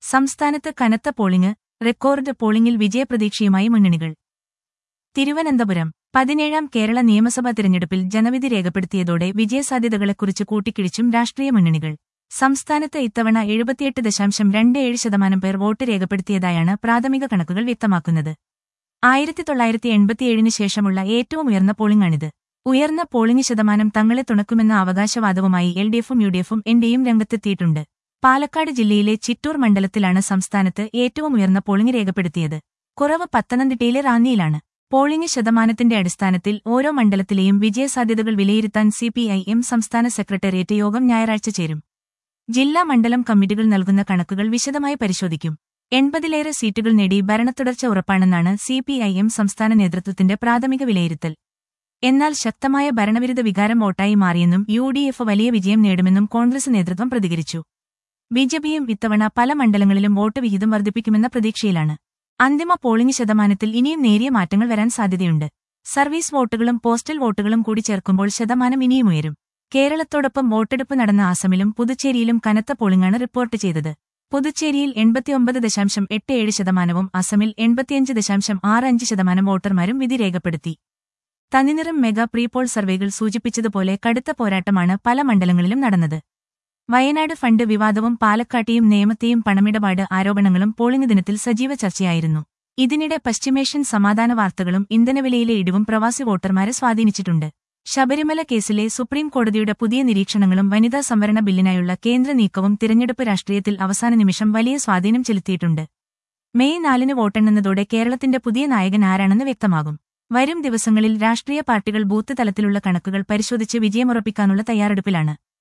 സംസ്ഥാനത്ത് കനത്ത polling record പോളിംഗിൽ വിജയപ്രതീക്ഷയുമായി മുന്നണികൾ തിരുവനന്തപുരം പതിനേഴാം കേരള നിയമസഭാ തിരഞ്ഞെടുപ്പിൽ ജനവിധി രേഖപ്പെടുത്തിയതോടെ വിജയസാധ്യതകളെക്കുറിച്ച് കൂട്ടിക്കിഴിച്ചും രാഷ്ട്രീയ മുന്നണികൾ സംസ്ഥാനത്ത് ഇത്തവണ എഴുപത്തിയെട്ട് ദശാംശം രണ്ട് ഏഴ് ശതമാനം പേർ വോട്ട് രേഖപ്പെടുത്തിയതായാണ് പ്രാഥമിക കണക്കുകൾ വ്യക്തമാക്കുന്നത് ആയിരത്തി തൊള്ളായിരത്തി എൺപത്തിയേഴിന് ശേഷമുള്ള ഏറ്റവും ഉയർന്ന പോളിംഗാണിത് ഉയർന്ന പോളിംഗ് ശതമാനം തങ്ങളെ തുണക്കുമെന്ന അവകാശവാദവുമായി എൽ ഡി എഫും യു ഡി എഫും എൻ ഡിയും രംഗത്തെത്തിയിട്ടുണ്ട് പാലക്കാട് ജില്ലയിലെ ചിറ്റൂർ മണ്ഡലത്തിലാണ് സംസ്ഥാനത്ത് ഏറ്റവും ഉയർന്ന പോളിംഗ് രേഖപ്പെടുത്തിയത് കുറവ് പത്തനംതിട്ടയിലെ റാന്നിയിലാണ് പോളിംഗ് ശതമാനത്തിന്റെ അടിസ്ഥാനത്തിൽ ഓരോ മണ്ഡലത്തിലെയും വിജയസാധ്യതകൾ വിലയിരുത്താൻ സിപിഐഎം സംസ്ഥാന സെക്രട്ടേറിയറ്റ് യോഗം ഞായറാഴ്ച ചേരും ജില്ലാ മണ്ഡലം കമ്മിറ്റികൾ നൽകുന്ന കണക്കുകൾ വിശദമായി പരിശോധിക്കും എൺപതിലേറെ സീറ്റുകൾ നേടി ഭരണത്തുടർച്ച ഉറപ്പാണെന്നാണ് സിപിഐഎം സംസ്ഥാന നേതൃത്വത്തിന്റെ പ്രാഥമിക വിലയിരുത്തൽ എന്നാൽ ശക്തമായ ഭരണവിരുദ്ധ വികാരം വോട്ടായി മാറിയെന്നും യു ഡി എഫ് വലിയ വിജയം നേടുമെന്നും കോൺഗ്രസ് നേതൃത്വം പ്രതികരിച്ചു ബിജെപിയും ഇത്തവണ പല മണ്ഡലങ്ങളിലും വോട്ട് വിഹിതം വർദ്ധിപ്പിക്കുമെന്ന പ്രതീക്ഷയിലാണ് അന്തിമ പോളിംഗ് ശതമാനത്തിൽ ഇനിയും നേരിയ മാറ്റങ്ങൾ വരാൻ സാധ്യതയുണ്ട് സർവീസ് വോട്ടുകളും പോസ്റ്റൽ വോട്ടുകളും കൂടി ചേർക്കുമ്പോൾ ശതമാനം ഇനിയും ഉയരും കേരളത്തോടൊപ്പം വോട്ടെടുപ്പ് നടന്ന ആസമിലും പുതുച്ചേരിയിലും കനത്ത പോളിംഗാണ് റിപ്പോർട്ട് ചെയ്തത് പുതുച്ചേരിയിൽ എൺപത്തിയൊമ്പത് ദശാംശം എട്ട് ഏഴ് ശതമാനവും അസമിൽ എൺപത്തിയഞ്ച് ദശാംശം ആറ് അഞ്ച് ശതമാനം വോട്ടർമാരും വിധി രേഖപ്പെടുത്തി തനിനിറം മെഗാ പ്രീപോൾ സർവേകൾ സൂചിപ്പിച്ചതുപോലെ കടുത്ത പോരാട്ടമാണ് പല മണ്ഡലങ്ങളിലും നടന്നത് വയനാട് ഫണ്ട് വിവാദവും പാലക്കാട്ടെയും നേമത്തെയും പണമിടപാട് ആരോപണങ്ങളും പോളിംഗ് ദിനത്തിൽ സജീവ ചർച്ചയായിരുന്നു ഇതിനിടെ പശ്ചിമേഷ്യൻ സമാധാന വാർത്തകളും ഇന്ധനവിലയിലെ ഇടിവും പ്രവാസി വോട്ടർമാരെ സ്വാധീനിച്ചിട്ടുണ്ട് ശബരിമല കേസിലെ സുപ്രീം കോടതിയുടെ പുതിയ നിരീക്ഷണങ്ങളും വനിതാ സംവരണ ബില്ലിനായുള്ള കേന്ദ്ര നീക്കവും തിരഞ്ഞെടുപ്പ് രാഷ്ട്രീയത്തിൽ അവസാന നിമിഷം വലിയ സ്വാധീനം ചെലുത്തിയിട്ടുണ്ട് മെയ് നാലിന് വോട്ടെണ്ണുന്നതോടെ കേരളത്തിന്റെ പുതിയ നായകൻ ആരാണെന്ന് വ്യക്തമാകും വരും ദിവസങ്ങളിൽ രാഷ്ട്രീയ പാർട്ടികൾ ബൂത്ത് തലത്തിലുള്ള കണക്കുകൾ പരിശോധിച്ച് വിജയമുറപ്പിക്കാനുള്ള തയ്യാറെടുപ്പിലാണ്